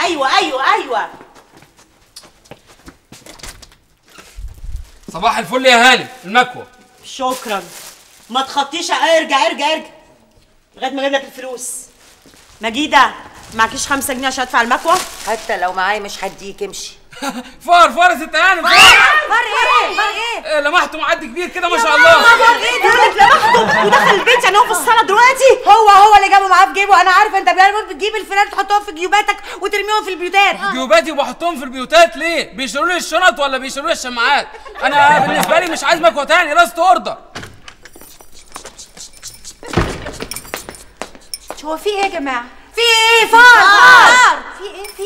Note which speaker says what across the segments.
Speaker 1: ايوه ايوه ايوه
Speaker 2: صباح الفل يا هانم المكوى
Speaker 1: شكرا ما تخطيش ارجع ارجع ارجع لغايه ما اجيب لك الفلوس مجيده معكيش خمسة جنيه عشان ادفع المكوى
Speaker 3: حتى لو معايا مش هديك امشي
Speaker 2: فار فار يا ست هانم فار
Speaker 3: فار ايه فار ايه
Speaker 2: إيه، لمحته معدي كبير كده ما شاء الله
Speaker 3: فار ايه
Speaker 1: بيقول لك لمحته ودخل البيت يعني هو في الصاله دلوقتي
Speaker 3: هو هو اللي جابه معاه في جيبه انا عارفه انت بتعمل بتجيب الفيران تحطهم في جيوباتك وترميهم في البيوتات
Speaker 2: جيوباتي وبحطهم في البيوتات ليه؟ بيشيلوا لي الشنط ولا بيشيلوا لي الشماعات؟ انا بالنسبه لي مش عايز مكوى تاني لاست اوردر
Speaker 3: هو في ايه يا جماعه في ايه فار فار في ايه في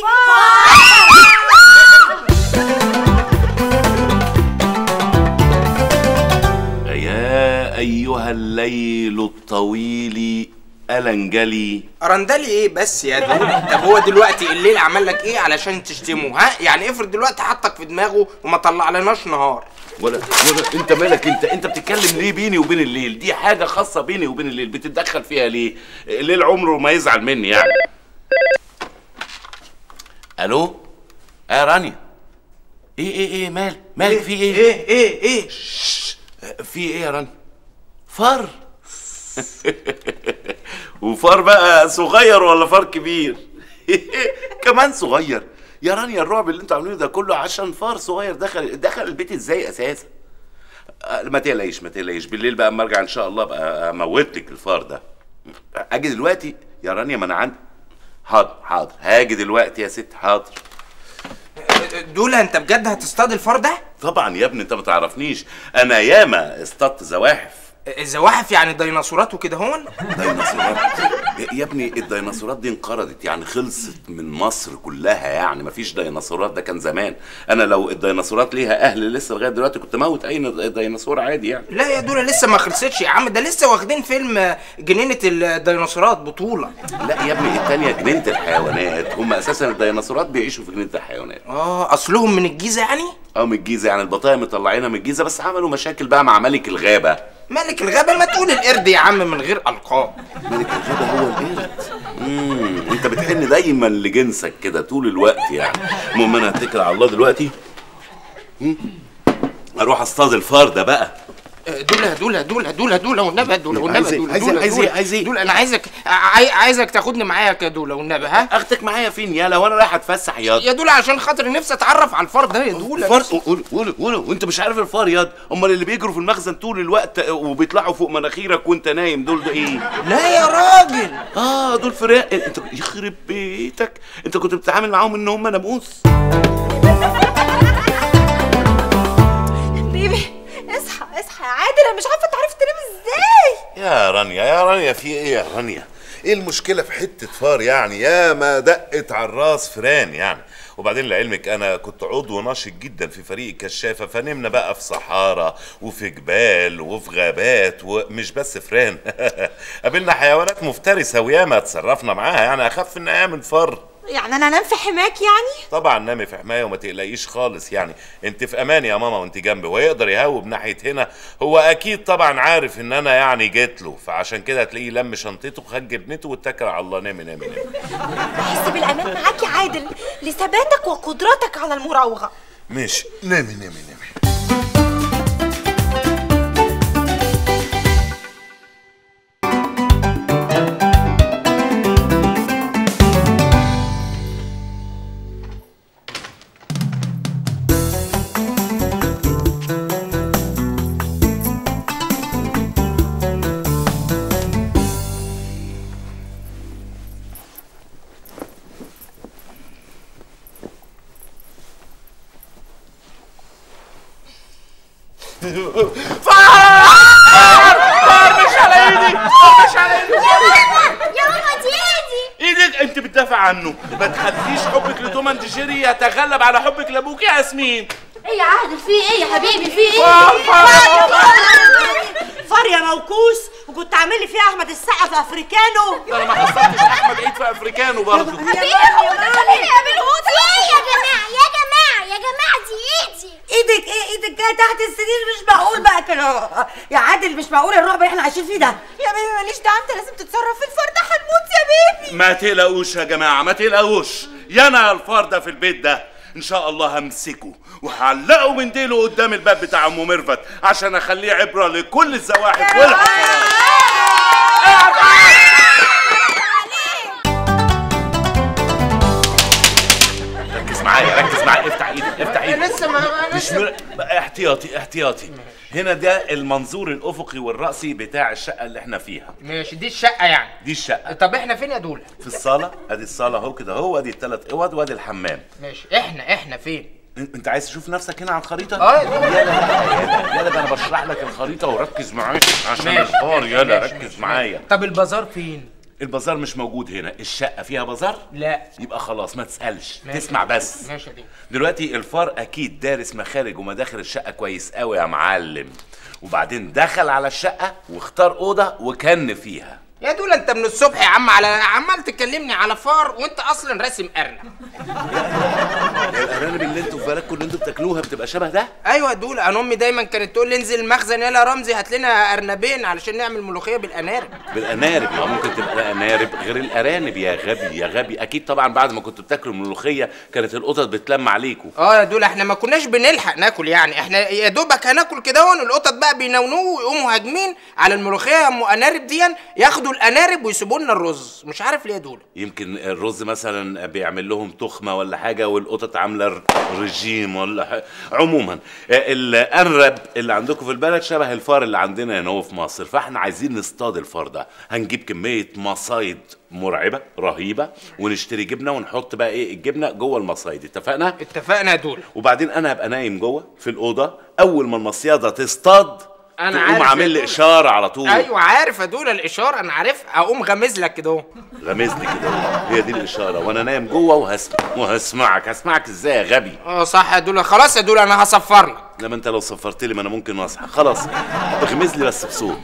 Speaker 4: يا أيها الليل الطويل ألنجلي
Speaker 5: رندلي ايه بس يا دول طب هو دلوقتي الليل عمل لك ايه علشان تشتمه ها يعني افرض دلوقتي حطك في دماغه وما طلعلناش نهار
Speaker 4: ولا ولا انت مالك انت انت بتتكلم ليه بيني وبين الليل دي حاجة خاصة بيني وبين الليل بتتدخل فيها ليه الليل عمره ما يزعل مني يعني الو اه يا رانيا ايه ايه ايه مال مالك في ايه
Speaker 5: ايه ايه ايه
Speaker 4: في ايه يا رانيا فار وفار بقى صغير ولا فار كبير كمان صغير يا رانيا الرعب اللي انتوا عاملينه ده كله عشان فار صغير دخل دخل البيت ازاي اساسا آه، ما تقلقيش ما تقلقيش بالليل بقى اما ارجع ان شاء الله بقى اموت لك الفار ده اجي دلوقتي يا رانيا ما انا عندي حاضر حاضر هاجي دلوقتي يا ست حاضر
Speaker 5: دول انت بجد هتصطاد الفار ده
Speaker 4: طبعا يا ابني انت ما تعرفنيش انا ياما اصطدت زواحف
Speaker 5: الزواحف يعني ديناصورات وكده هون
Speaker 4: ديناصورات يا- يا ابني الديناصورات دي انقرضت يعني خلصت من مصر كلها يعني مفيش ديناصورات ده كان زمان انا لو الديناصورات ليها اهل لسه لغايه دلوقتي كنت موت اي ديناصور عادي يعني
Speaker 5: لا يا دول لسه ما خلصتش يا عم ده لسه واخدين فيلم آه، جنينة الديناصورات بطولة
Speaker 4: لا يا ابني التانية جنينة الحيوانات هم اساسا الديناصورات بيعيشوا في جنينة الحيوانات
Speaker 5: اه اصلهم من الجيزة يعني
Speaker 4: اه من الجيزة يعني البطايا مطلعينها من الجيزة بس عملوا مشاكل بقى مع ملك الغابة
Speaker 5: ملك الغابة ما تقول القرد يا عم من غير ألقاب
Speaker 4: ملك الغابة هو القرد امم انت بتحن دايما لجنسك كده طول الوقت يعني المهم انا هتكل على الله دلوقتي مم. اروح اصطاد الفار ده بقى
Speaker 5: دول دول دول دول دول والنبي دول والنبي
Speaker 4: عايز إيه؟
Speaker 5: دول
Speaker 4: عايز إيه؟
Speaker 5: دول
Speaker 4: عايز إيه؟ عايز إيه؟
Speaker 5: دول انا عايزك عاي- عايزك تاخدني معاك يا دول والنبي ها
Speaker 4: اخدك معايا فين يا لو انا رايح اتفسح ياض
Speaker 5: يا دول عشان خاطر نفسي اتعرف على الفار ده يا دول
Speaker 4: الفار قول قول قول وانت مش عارف الفار ياض امال اللي بيجروا في المخزن طول الوقت وبيطلعوا فوق مناخيرك وانت نايم دول ده ايه
Speaker 5: لا يا راجل
Speaker 4: اه دول فراق انت يخرب بيتك انت كنت بتتعامل معاهم ان هم ناموس
Speaker 3: بيبي اصحى اصحى يا عادل انا مش عارفه تعرف تنام ازاي
Speaker 6: يا رانيا يا رانيا في ايه يا رانيا ايه المشكلة في حتة فار يعني يا ما دقت على الراس فران يعني وبعدين لعلمك انا كنت عضو ناشط جدا في فريق الكشافة فنمنا بقى في صحارى وفي جبال وفي غابات ومش بس فران قابلنا حيوانات مفترسة وياما اتصرفنا معاها يعني اخف ان ايام الفار
Speaker 3: يعني انا انام في حماك يعني
Speaker 6: طبعا نامي في حمايه وما تقلقيش خالص يعني انت في امان يا ماما وانت جنبي هو يقدر يهوب ناحيه هنا هو اكيد طبعا عارف ان انا يعني جيت له فعشان كده هتلاقيه لم شنطته خد جبنته واتكل على الله نامي نامي نامي
Speaker 3: بحس بالامان معاك يا عادل لثباتك وقدرتك على المراوغه
Speaker 6: ماشي نامي نامي نامي
Speaker 7: يا ماما دي ايدي
Speaker 4: ايدك انت بتدافع عنه ما تخليش حبك لتوم اند جيري يتغلب على حبك لابوك يا ياسمين
Speaker 7: ايه يا عادل في ايه يا حبيبي في ايه
Speaker 4: فار فار
Speaker 1: فار يا موكوس وكنت عامل لي فيها احمد السقا في افريكانو
Speaker 4: ده انا ما حصلتش احمد عيد في افريكانو برضه
Speaker 7: حبيبي حبيبي يا بالهوت
Speaker 8: ايه يا جماعه يا جماعه يا
Speaker 7: جماعه دي ايدي
Speaker 3: ايدك ايه ايدك جايه تحت السرير مش معقول بقى كده يا عادل مش معقول الرعب اللي احنا عايشين فيه ده
Speaker 1: يا بيبي ماليش دعوه انت لازم تتصرف في الفار ده هنموت يا بيبي
Speaker 4: ما تقلقوش يا جماعه ما تقلقوش يا انا الفار ده في البيت ده ان شاء الله همسكه وهعلقه من ديله قدام الباب بتاع ام ميرفت عشان اخليه عبره لكل الزواحف والحشرات ركز معايا ركز معايا افتح ايدك افتح ايدك
Speaker 5: لسه ما
Speaker 4: مش مر... احتياطي احتياطي هنا ده المنظور الافقي والراسي بتاع الشقه اللي احنا فيها
Speaker 5: ماشي دي الشقه يعني
Speaker 4: دي الشقه
Speaker 5: طب احنا فين يا دوله
Speaker 4: في الصاله ادي الصاله اهو كده اهو ادي الثلاث اوض وادي الحمام
Speaker 5: ماشي احنا احنا فين
Speaker 4: انت أنت عايز تشوف نفسك هنا على الخريطه
Speaker 5: اه
Speaker 4: يلا يلا يلا ده انا بشرح لك الخريطه وركز معايا عشان
Speaker 5: ماشي،
Speaker 4: الحوار يلا
Speaker 5: ماشي،
Speaker 4: ركز
Speaker 5: ماشي.
Speaker 4: معايا
Speaker 5: طب البازار فين
Speaker 4: البازار مش موجود هنا الشقه فيها بازار
Speaker 5: لا
Speaker 4: يبقى خلاص ما تسالش
Speaker 5: ماشي.
Speaker 4: تسمع بس
Speaker 5: ماشي يا دوله
Speaker 4: دلوقتي الفار اكيد دارس مخارج ومداخل الشقه كويس قوي يا معلم وبعدين دخل على الشقه واختار اوضه وكن فيها
Speaker 5: يا دوله انت من الصبح يا عم على عمال تكلمني على فار وانت اصلا راسم ارنب
Speaker 4: الارانب اللي انتوا في بالكم اللي انتوا بتاكلوها بتبقى شبه ده
Speaker 5: ايوه يا دوله انا امي دايما كانت تقول لي انزل المخزن يلا رمزي هات لنا ارنبين علشان نعمل ملوخيه بالانارب
Speaker 4: بالانارب ما ممكن تبقى الانارب غير الارانب يا غبي يا غبي اكيد طبعا بعد ما كنتوا بتاكلوا الملوخيه كانت القطط بتلم عليكم
Speaker 5: اه يا دوله احنا ما كناش بنلحق ناكل يعني احنا يا دوبك هناكل كده هون القطط بقى بينونوا ويقوموا هاجمين على الملوخيه يا ام انارب دي ياخدوا الانارب ويسيبوا لنا الرز مش عارف ليه يا دوله
Speaker 4: يمكن الرز مثلا بيعمل لهم تخمه ولا حاجه والقطط عامله ر- رجيم ولا حاجة. عموما آه، الارنب اللي عندكم في البلد شبه الفار اللي عندنا هنا هو في مصر فاحنا عايزين نصطاد الفار ده هنجيب كميه مصايد مرعبه رهيبه ونشتري جبنه ونحط بقى ايه الجبنه جوه المصايد اتفقنا
Speaker 5: اتفقنا يا دوله
Speaker 4: وبعدين انا هبقى نايم جوه في الاوضه اول ما المصياده تصطاد
Speaker 5: أنا
Speaker 4: تقوم
Speaker 5: عارف يا
Speaker 4: عامل لي
Speaker 5: دول.
Speaker 4: اشاره على طول
Speaker 5: ايوه عارف يا دوله الاشاره انا عارف اقوم غمز لك كده اهو
Speaker 4: غمز لي كده هي دي الاشاره وانا نايم جوه وهسمع وهسمعك هسمعك ازاي يا غبي
Speaker 5: اه صح يا دوله خلاص يا دوله انا هصفر لك
Speaker 4: لما انت لو صفرت لي ما انا ممكن اصحى خلاص اغمز لي بس بصوت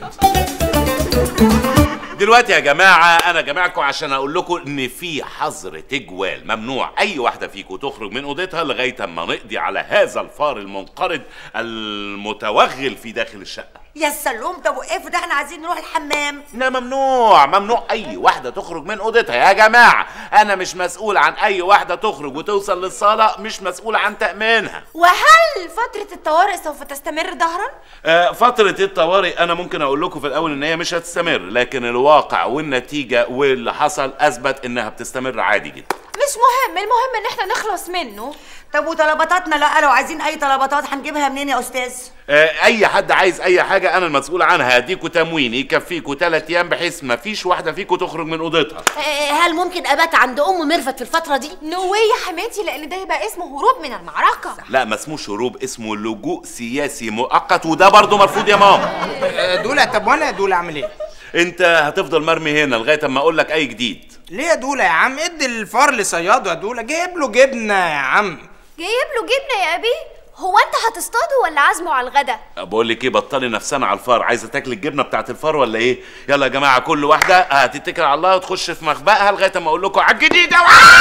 Speaker 4: دلوقتي يا جماعة أنا جماعكم عشان أقول لكم إن في حظر تجوال ممنوع أي واحدة فيكم تخرج من أوضتها لغاية أما نقضي على هذا الفار المنقرض المتوغل في داخل الشقة
Speaker 3: يا سلوم طب وقفوا ده احنا عايزين نروح الحمام
Speaker 4: لا ممنوع ممنوع اي واحده تخرج من اوضتها يا جماعه انا مش مسؤول عن اي واحده تخرج وتوصل للصاله مش مسؤول عن تامينها
Speaker 7: وهل فتره الطوارئ سوف تستمر ظهرا
Speaker 4: آه، فترة الطوارئ أنا ممكن أقول لكم في الأول إن هي مش هتستمر، لكن الواقع والنتيجة واللي حصل أثبت إنها بتستمر عادي جدا.
Speaker 7: مش مهم المهم ان احنا نخلص منه
Speaker 3: طب وطلباتاتنا لا لو عايزين اي طلباتات هنجيبها منين يا استاذ
Speaker 4: آه، أي حد عايز أي حاجة أنا المسؤول عنها، هديكوا تموين يكفيكوا تلات أيام بحيث ما فيش واحدة فيكوا تخرج من أوضتها.
Speaker 7: هل ممكن ابات عند ام ميرفت في الفتره دي نو يا حماتي لان ده يبقى اسمه هروب من المعركه
Speaker 4: لا ما اسموش هروب اسمه لجوء سياسي مؤقت وده برضه مرفوض يا ماما.
Speaker 5: آه، دوله طب وانا يا دوله اعمل ايه
Speaker 4: أنت هتفضل مرمي هنا لغاية أما أقول لك أي جديد.
Speaker 5: ليه يا دوله يا عم ادي الفار لصياده يا دوله جايب له جبنه يا عم
Speaker 7: جايب له جبنه يا ابي هو انت هتصطاده ولا عازمه على الغدا
Speaker 4: بقول لك ايه بطلي نفسنا على الفار عايزه تاكل الجبنه بتاعت الفار ولا ايه يلا يا جماعه كل واحده هتتكل على الله وتخش في مخبأها لغايه اما اقول لكم على الجديده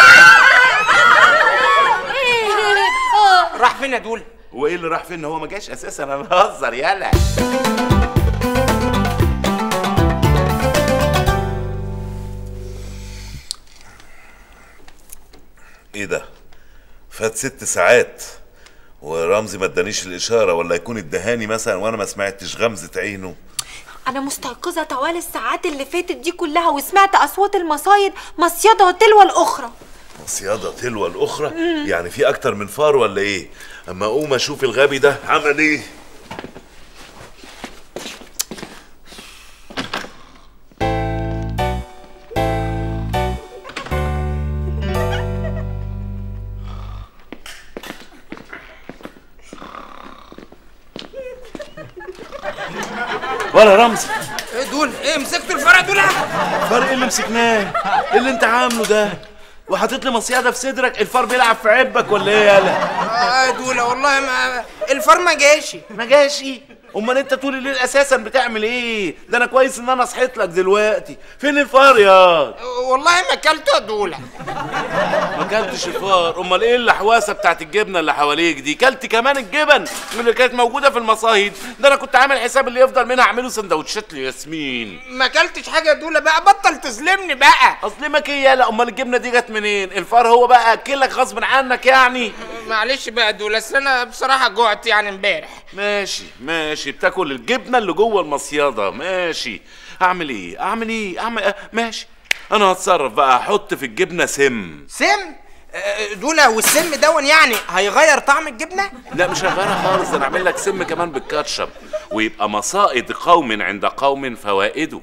Speaker 5: راح فين يا دوله
Speaker 4: وايه اللي راح فين هو ما جاش اساسا انا بهزر يلا
Speaker 6: ايه ده فات ست ساعات ورمزي ما ادانيش الاشاره ولا يكون ادهاني مثلا وانا ما سمعتش غمزه عينه
Speaker 3: انا مستيقظه طوال الساعات اللي فاتت دي كلها وسمعت اصوات المصايد مصيده تلو الاخرى
Speaker 6: صيادة تلو الأخرى يعني في أكتر من فار ولا إيه؟ أما أقوم أشوف الغبي ده عمل إيه؟
Speaker 4: ولا رمزي
Speaker 5: ايه دول ايه مسكتوا الفار يا دوله
Speaker 4: الفار ايه اللي مسكناه ايه اللي انت عامله ده وحاطط لي مصيده في صدرك الفار بيلعب في عبك ولا ايه يالا
Speaker 5: اه يا دوله والله ما الفار ما جاش
Speaker 4: ما جاشي امال انت طول الليل اساسا بتعمل ايه ده انا كويس ان انا صحيت لك دلوقتي فين الفار يا
Speaker 5: والله ما اكلته يا دوله
Speaker 4: ما اكلتش الفار امال ايه الحواسه بتاعت الجبنه اللي حواليك دي كلت كمان الجبن اللي كانت موجوده في المصايد ده انا كنت عامل حساب اللي يفضل منها اعمله سندوتشات لياسمين
Speaker 5: ما اكلتش حاجه يا دوله بقى بطل تظلمني بقى
Speaker 4: اظلمك ايه يالا امال الجبنه دي جت منين الفار هو بقى اكلك غصب عنك يعني
Speaker 5: معلش بقى يا دوله اصل انا بصراحه جوعت يعني امبارح
Speaker 4: ماشي ماشي بتاكل الجبنه اللي جوه المصيده ماشي اعمل ايه اعمل ايه اعمل آه، ماشي انا هتصرف بقى احط في الجبنه سم
Speaker 5: سم آه، دوله والسم دون يعني هيغير طعم الجبنه
Speaker 4: لا مش هغيرها خالص ده انا اعمل لك سم كمان بالكاتشب ويبقى مصائد قوم عند قوم فوائده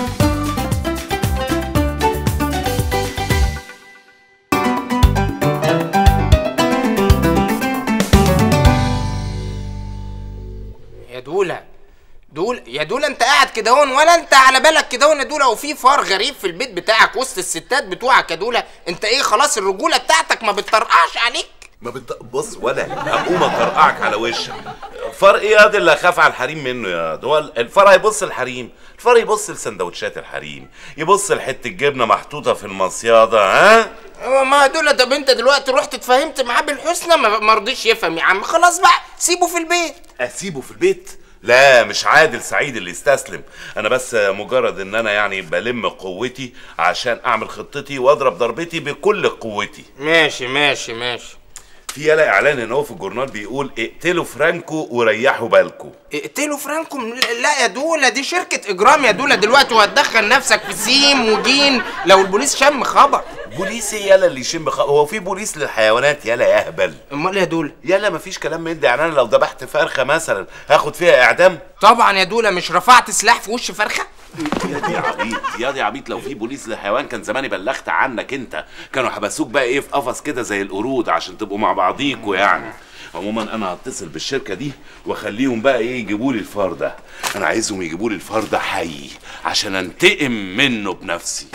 Speaker 5: يا دوله دول يا دوله انت قاعد كده هون ولا انت على بالك كده هون يا دوله وفي فار غريب في البيت بتاعك وسط الستات بتوعك يا دوله انت ايه خلاص الرجوله بتاعتك ما بتطرقعش عليك
Speaker 4: ما بت... بص ولا هقوم اطرقعك على وشك فرق ايه ياض اللي اخاف على الحريم منه يا ده هو الفار هيبص الحريم الفار يبص لسندوتشات الحريم يبص لحته جبنه محطوطه في المصياده ها
Speaker 5: هو ما دول طب انت دلوقتي رحت اتفاهمت معاه بالحسنى ما ما رضيش يفهم يا عم خلاص بقى سيبه في البيت
Speaker 4: اسيبه في البيت لا مش عادل سعيد اللي يستسلم انا بس مجرد ان انا يعني بلم قوتي عشان اعمل خطتي واضرب ضربتي بكل قوتي
Speaker 5: ماشي ماشي ماشي
Speaker 4: في يلا اعلان ان هو في الجورنال بيقول اقتلوا فرانكو وريحوا بالكم
Speaker 5: اقتلوا فرانكو لا يا دولة دي شركة اجرام يا دولة دلوقتي وهتدخل نفسك في سيم وجين لو البوليس شم خبر
Speaker 4: بوليس إيه يلا اللي يشم بخ... هو في بوليس للحيوانات يلا يا اهبل
Speaker 5: امال يا دولة
Speaker 4: يلا مفيش كلام من ده يعني انا لو ذبحت فرخه مثلا هاخد فيها اعدام
Speaker 5: طبعا يا دولة مش رفعت سلاح في وش فرخة
Speaker 4: يا دي عبيط يا دي عبيط لو في بوليس للحيوان كان زماني بلغت عنك انت كانوا حبسوك بقى ايه في قفص كده زي القرود عشان تبقوا مع بعضيكوا يعني عموما انا هتصل بالشركه دي واخليهم بقى ايه يجيبوا لي الفار ده انا عايزهم يجيبوا لي الفار ده حي عشان انتقم منه بنفسي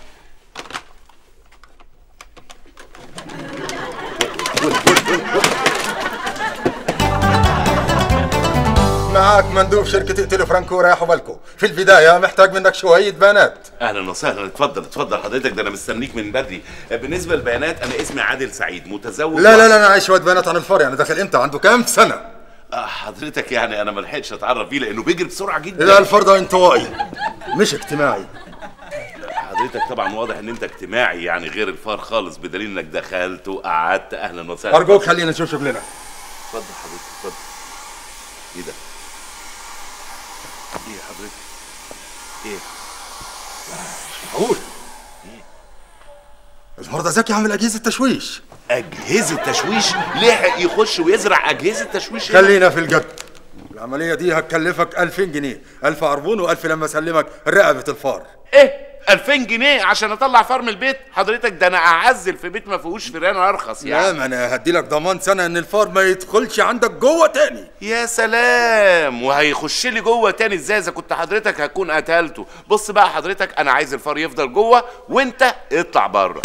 Speaker 8: معاك مندوب شركة اقتلوا فرانكو وريحوا بالكم في البداية محتاج منك شوية بيانات
Speaker 4: اهلا وسهلا اتفضل اتفضل حضرتك ده انا مستنيك من بدري بالنسبه للبيانات انا اسمي عادل سعيد متزوج
Speaker 8: لا لا لا انا عايز شوية بيانات عن الفار يعني داخل امتى عنده كام سنة
Speaker 4: آه، حضرتك يعني انا ما لحقتش اتعرف بيه لانه بيجري بسرعه جدا
Speaker 8: لا الفار ده انطوائي مش اجتماعي
Speaker 4: حضرتك طبعا واضح ان انت اجتماعي يعني غير الفار خالص بدليل انك دخلت وقعدت اهلا وسهلا
Speaker 8: ارجوك خلينا نشوف شغلنا
Speaker 4: اتفضل حضرتك اتفضل ايه ده؟ ايه يا حضرتك؟ ايه؟
Speaker 8: معقول الفار ده ذكي عامل اجهزة تشويش
Speaker 4: اجهزه تشويش لحق يخش ويزرع اجهزه تشويش هنا؟
Speaker 8: خلينا في الجد العملية دي هتكلفك 2000 جنيه 1000 عربون و1000 لما اسلمك رقبة الفار
Speaker 4: ايه 2000 جنيه عشان اطلع فار من البيت حضرتك ده انا اعزل في بيت ما فيهوش فيران ارخص
Speaker 8: لا
Speaker 4: يعني
Speaker 8: ما انا هديلك ضمان سنة ان الفار ما يدخلش عندك جوه تاني
Speaker 4: يا سلام وهيخش لي جوه تاني ازاي اذا كنت حضرتك هكون قتلته بص بقى حضرتك انا عايز الفار يفضل جوه وانت اطلع بره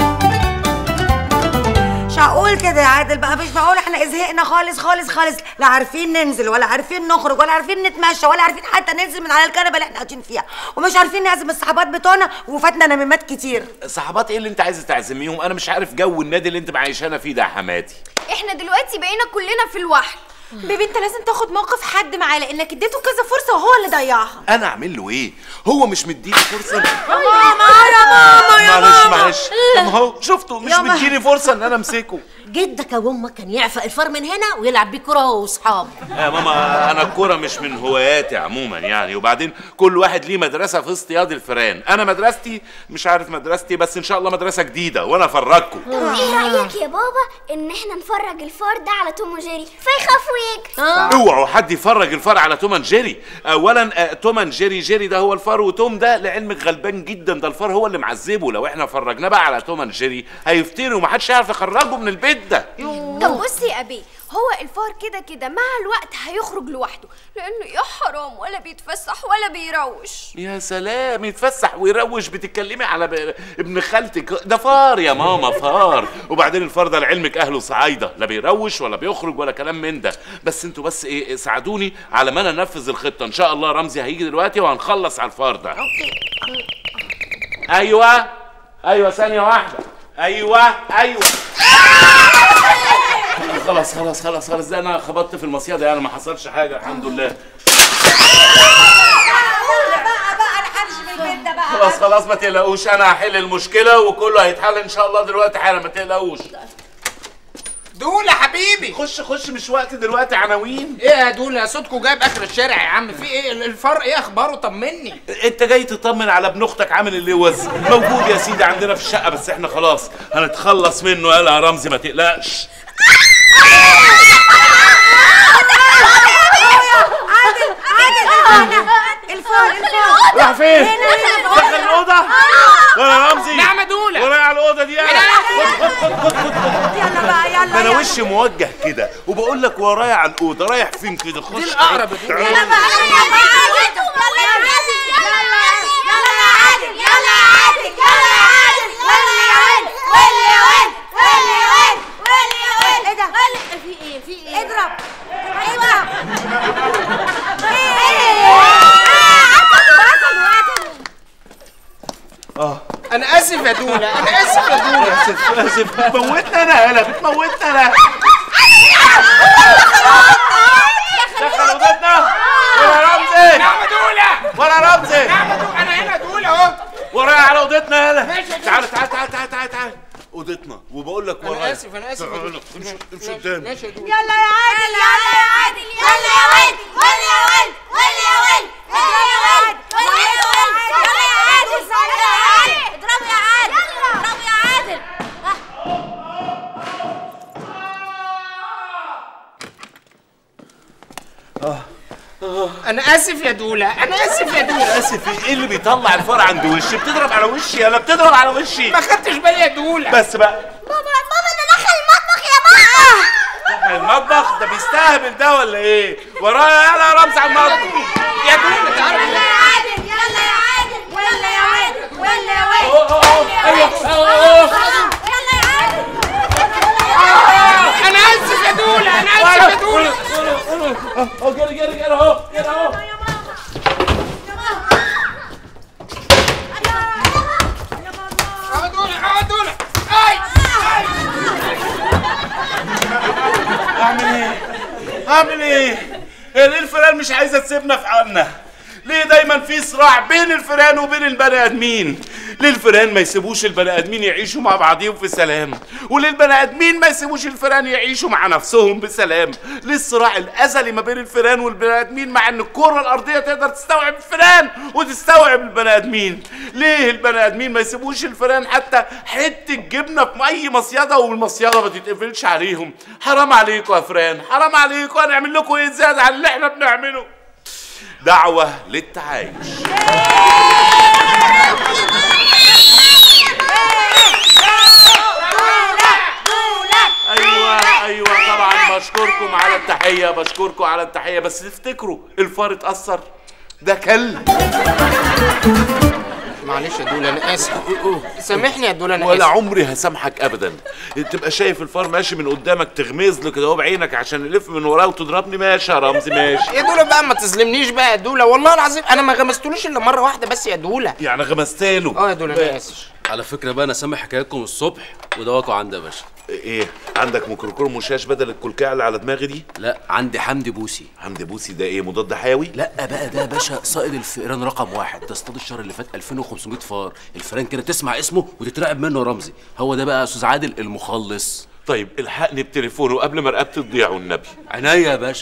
Speaker 1: مش هقول كده يا عادل بقى مش معقول احنا زهقنا خالص خالص خالص لا عارفين ننزل ولا عارفين نخرج ولا عارفين نتمشى ولا عارفين حتى ننزل من على الكنبه اللي احنا قاعدين فيها ومش عارفين نعزم الصحابات بتوعنا وفاتنا نميمات كتير
Speaker 4: صحابات ايه اللي انت عايز تعزميهم انا مش عارف جو النادي اللي انت معيشانا فيه ده يا حماتي
Speaker 7: احنا دلوقتي بقينا كلنا في الوحل
Speaker 3: بيبي انت لازم تاخد موقف حد معاه لانك اديته كذا فرصه وهو اللي ضيعها
Speaker 4: انا اعمل له ايه هو مش مديني فرصه
Speaker 1: ماما يا ماما يا
Speaker 4: معلش
Speaker 1: ماما
Speaker 4: معلش طب ما هو شفتوا مش
Speaker 1: يا ما-
Speaker 4: مديني فرصه ان انا امسكه
Speaker 9: جدك يا امك كان يعفق الفار من هنا ويلعب بيه كوره هو واصحابه
Speaker 4: يا ماما انا الكوره مش من هواياتي عموما يعني وبعدين كل واحد ليه مدرسه في اصطياد الفيران انا مدرستي مش عارف مدرستي بس ان شاء الله مدرسه جديده وانا افرجكم
Speaker 10: ايه رأيك يا بابا ان احنا نفرج الفار ده على توم وجيري فيخاف ويجري
Speaker 4: اوعوا حد يفرج الفار على توم اند جيري اولا آه، توم اند جيري جيري ده هو الفار وتوم ده لعلمك غلبان جدا ده الفار هو اللي معذبه لو احنا فرجناه بقى على توم اند جيري هيفتري ومحدش هيعرف يخرجه من البيت ده
Speaker 7: طب بص يا ابي
Speaker 11: هو الفار كده كده مع الوقت هيخرج لوحده لانه يا حرام ولا بيتفسح ولا بيروش
Speaker 4: يا سلام يتفسح ويروش بتتكلمي على ب... ابن خالتك ده فار يا ماما فار وبعدين الفار ده لعلمك اهله صعايده لا بيروش ولا بيخرج ولا كلام من ده بس انتوا بس ايه ساعدوني على ما انا انفذ الخطه ان شاء الله رمزي هيجي دلوقتي وهنخلص على الفار ده ايوه ايوه ثانيه واحده ايوه ايوه خلاص خلاص خلاص خلاص ده انا خبطت في المصيده يعني ما حصلش حاجه الحمد لله
Speaker 1: بقى بقى انا همشي من البيت ده بقى
Speaker 4: خلاص خلاص ما تقلقوش انا هحل المشكله وكله هيتحل ان شاء الله دلوقتي حالا ما تقلقوش
Speaker 5: دولة حبيبي
Speaker 4: خش خش مش وقت دلوقتي عناوين
Speaker 5: ايه يا دولة صوتكوا جايب اخر الشارع يا عم في ايه الفرق ايه اخباره طمني
Speaker 4: انت جاي تطمن على ابن اختك عامل اللوز موجود يا سيدي عندنا في الشقه بس احنا خلاص هنتخلص منه يلا يا رمزي ما تقلقش
Speaker 1: عادل عادل الفار الفار
Speaker 4: راح فين؟
Speaker 1: هنا هنا
Speaker 4: دخل الاوضه ولا رمزي
Speaker 5: نعم يا دولة
Speaker 4: ولا على الاوضه دي يلا
Speaker 1: يلا بقى يلا
Speaker 4: ما انا
Speaker 1: يلا.
Speaker 4: وشي موجه كده وبقول لك ورايا على الاوضه رايح فين كده خش
Speaker 5: دي الأقرب يا دولة.
Speaker 4: تعال.
Speaker 1: يلا بقى يلا يا عادل يلا يا عادل يلا يلا يا عادل يلا يا عادل يلا يا عادل واللي يا وين واللي يا وين واللي يا وين واللي يا وين ايه ده
Speaker 7: في ايه في ايه
Speaker 1: اضرب اضرب
Speaker 5: انا اسف يا دولة انا اسف يا دولة
Speaker 4: اسف اسف بتموتنا انا يالا بتموتنا انا دخل اوضتنا ولا رمزي
Speaker 5: نعم يا دولة
Speaker 4: ولا رمزي
Speaker 5: نعم يا دولة انا هنا يا دولة اهو
Speaker 4: ورايا على اوضتنا يالا
Speaker 5: ماشي يا
Speaker 4: تعال تعال تعال تعال تعال تعال اوضتنا وبقول لك ورايا
Speaker 5: انا اسف انا اسف يا
Speaker 4: تعال،
Speaker 5: دولة.
Speaker 4: امشي امشي
Speaker 5: ماشي-
Speaker 4: قدامي
Speaker 5: ماشي يا دولة
Speaker 1: يلا يا عادل يلا يا عادل يلا يا وين واللي يا وين واللي يا وين واللي يا وين واللي يا وين يلا يا عادل يلا يا عادل
Speaker 7: اضربوا يا عادل اضربوا يا عادل
Speaker 5: انا اسف يا دولة انا اسف يا دولة
Speaker 4: اسف ايه اللي بيطلع الفار عند وشي بتضرب على وشي انا بتضرب على وشي
Speaker 5: ما خدتش بالي يا دولة
Speaker 4: بس بقى
Speaker 10: بابا بابا ده دخل المطبخ يا بابا
Speaker 4: دخل المطبخ ده بيستهبل ده ولا ايه ورايا يلا يا رمز على المطبخ
Speaker 5: يا دولة تعالى
Speaker 1: يلا يا عادل يلا يا عادل ولا يا وين ولا يا وين
Speaker 4: أوه، أوه، أوه، ايوه أوه، أوه.
Speaker 1: يلا يا عادل
Speaker 5: انا اسف يا دولة انا اسف يا دولة
Speaker 4: اهو جري جري جري اهو جري اهو
Speaker 5: اهو دولة اهو دولة اي
Speaker 4: اعمل ايه اعمل ايه هي ليه الفئران مش عايزه تسيبنا في حالنا ليه دايما في صراع بين الفئران وبين البني ادمين ليه الفئران ما يسيبوش البني ادمين يعيشوا مع بعضيهم في سلام وليه البني ادمين ما يسيبوش الفئران يعيشوا مع نفسهم بسلام ليه الصراع الازلي ما بين الفئران والبني ادمين مع ان الكره الارضيه تقدر تستوعب الفئران وتستوعب البني ادمين ليه البني ادمين ما يسيبوش الفئران حتى حته جبنه في اي مصيده والمصيده ما تتقفلش عليهم حرام عليكم يا فئران حرام عليكم هنعمل لكم ايه زياده عن اللي احنا بنعمله دعوه للتعايش ايوه ايوه طبعا بشكركم على التحيه بشكركم على التحيه بس تفتكروا الفار اتاثر ده كلب
Speaker 5: معلش يا دولة انا اسف سامحني يا دولة انا
Speaker 4: ولا
Speaker 5: اسف
Speaker 4: عمري هسامحك ابدا تبقى شايف الفار ماشي من قدامك تغمز له كده اهو بعينك عشان يلف من وراه وتضربني ماشي يا رمزي ماشي
Speaker 5: يا دولة بقى ما تظلمنيش بقى يا دولة والله العظيم انا ما غمستلوش الا مرة واحدة بس يا دولة
Speaker 4: يعني غمزتله
Speaker 5: اه يا دولة انا اسف
Speaker 12: على فكره بقى انا سامع حكايتكم الصبح ودواكوا عندي يا باشا
Speaker 4: ايه عندك ميكروكور مشاش بدل الكلكعه اللي على دماغي دي
Speaker 12: لا عندي حمدي بوسي
Speaker 4: حمدي بوسي ده ايه مضاد حيوي
Speaker 12: لا بقى ده يا باشا صائد الفئران رقم واحد تصطاد الشهر اللي فات 2500 فار الفئران كده تسمع اسمه وتترعب منه يا رمزي هو ده بقى يا استاذ عادل المخلص
Speaker 4: طيب الحقني بتليفونه قبل ما رقبتي تضيع والنبي
Speaker 12: عينيا يا باشا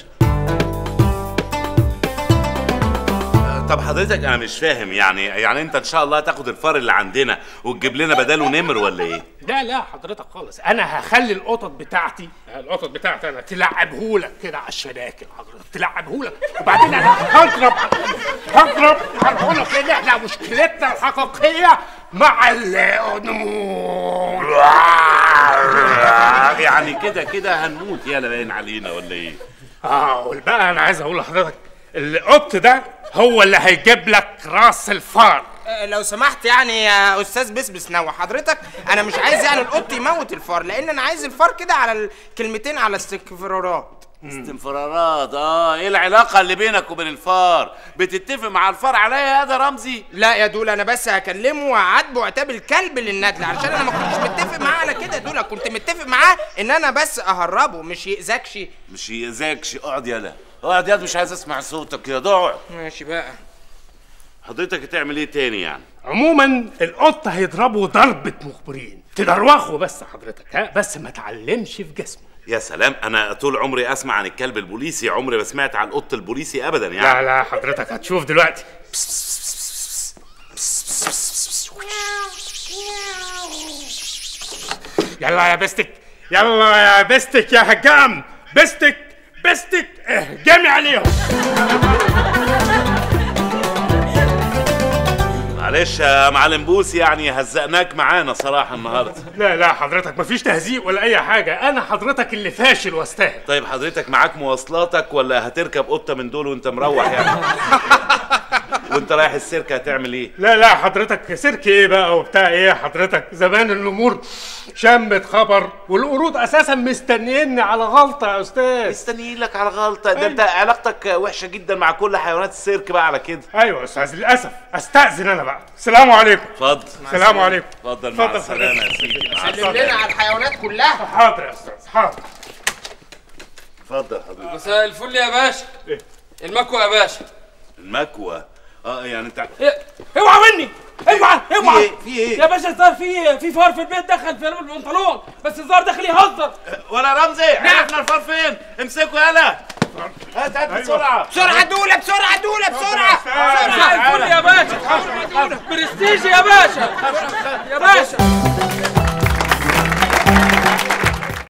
Speaker 4: طب حضرتك انا مش فاهم يعني يعني انت ان شاء الله هتاخد الفار اللي عندنا وتجيب لنا بداله نمر ولا ايه
Speaker 13: لا لا حضرتك خالص انا هخلي القطط بتاعتي القطط بتاعتي انا تلعبهولك كده على الشناكل حضرتك تلعبهولك وبعدين انا هضرب هضرب هضرب لان احنا مشكلتنا الحقيقيه مع النمور
Speaker 6: يعني كده كده هنموت يالا باين علينا ولا ايه
Speaker 13: اه والبقى انا عايز اقول لحضرتك القط ده هو اللي هيجيب لك راس الفار
Speaker 5: آه، لو سمحت يعني يا استاذ بسبس نوع حضرتك انا مش عايز يعني القط يموت الفار لان انا عايز الفار كده على الكلمتين على استكفرارات
Speaker 6: استنفرارات اه ايه العلاقه اللي بينك وبين الفار بتتفق مع الفار عليا يا ده رمزي
Speaker 5: لا يا دول انا بس هكلمه وهعاتبه عتاب الكلب للندل علشان انا ما كنتش متفق معاه على كده دول كنت متفق معاه ان انا بس اهربه مش يأذكش
Speaker 6: مش يأذاكش اقعد يالا اقعد يالا مش عايز اسمع صوتك يا اقعد
Speaker 5: ماشي بقى
Speaker 6: حضرتك هتعمل ايه تاني يعني
Speaker 13: عموما القط هيضربه ضربة مخبرين تدروخه بس حضرتك ها بس ما تعلمش في جسمه
Speaker 6: يا سلام انا طول عمري اسمع عن الكلب البوليسي عمري ما سمعت عن القط البوليسي ابدا يعني
Speaker 13: لا لا حضرتك هتشوف دلوقتي يلا يا بستك يلا يا بستك يا هجام بستك بستك اهجمي عليهم
Speaker 6: معلش يا معلم بوسي يعني هزقناك معانا صراحه النهارده
Speaker 13: لا لا حضرتك مفيش تهزيق ولا اي حاجه انا حضرتك اللي فاشل واستاهل
Speaker 6: طيب حضرتك معاك مواصلاتك ولا هتركب قطه من دول وانت مروح يعني وانت رايح السيرك هتعمل ايه
Speaker 13: لا لا حضرتك سيرك ايه بقى وبتاع ايه حضرتك زمان الامور شمت خبر والقرود اساسا مستنيني على غلطه يا استاذ
Speaker 6: مستنيين لك على غلطه ده انت علاقتك وحشه جدا مع كل حيوانات السيرك بقى على كده
Speaker 13: ايوه يا استاذ للاسف استاذن انا بقى السلام عليكم
Speaker 6: اتفضل
Speaker 13: السلام عليكم
Speaker 6: اتفضل مع
Speaker 13: اتفضل
Speaker 6: السلامه يا سيدي مع
Speaker 5: سلم
Speaker 6: السلامه
Speaker 5: لنا على الحيوانات كلها
Speaker 13: حاضر يا استاذ حاضر
Speaker 6: اتفضل حضرتك
Speaker 2: مساء الفل يا باشا المكوى يا باشا
Speaker 6: المكوى اه يعني انت
Speaker 2: اوعى مني اوعى اوعى
Speaker 6: ايه؟ في ايه؟
Speaker 2: يا باشا الظاهر في في فار في البيت دخل في البنطلون بس الظاهر داخل يهزر
Speaker 6: ولا رمزي عرفنا الفار فين امسكوا يلا هات هات بسرعه
Speaker 5: بسرعه دوله بسرعه دوله بسرعه
Speaker 2: مساء الفل يا باشا برستيج يا باشا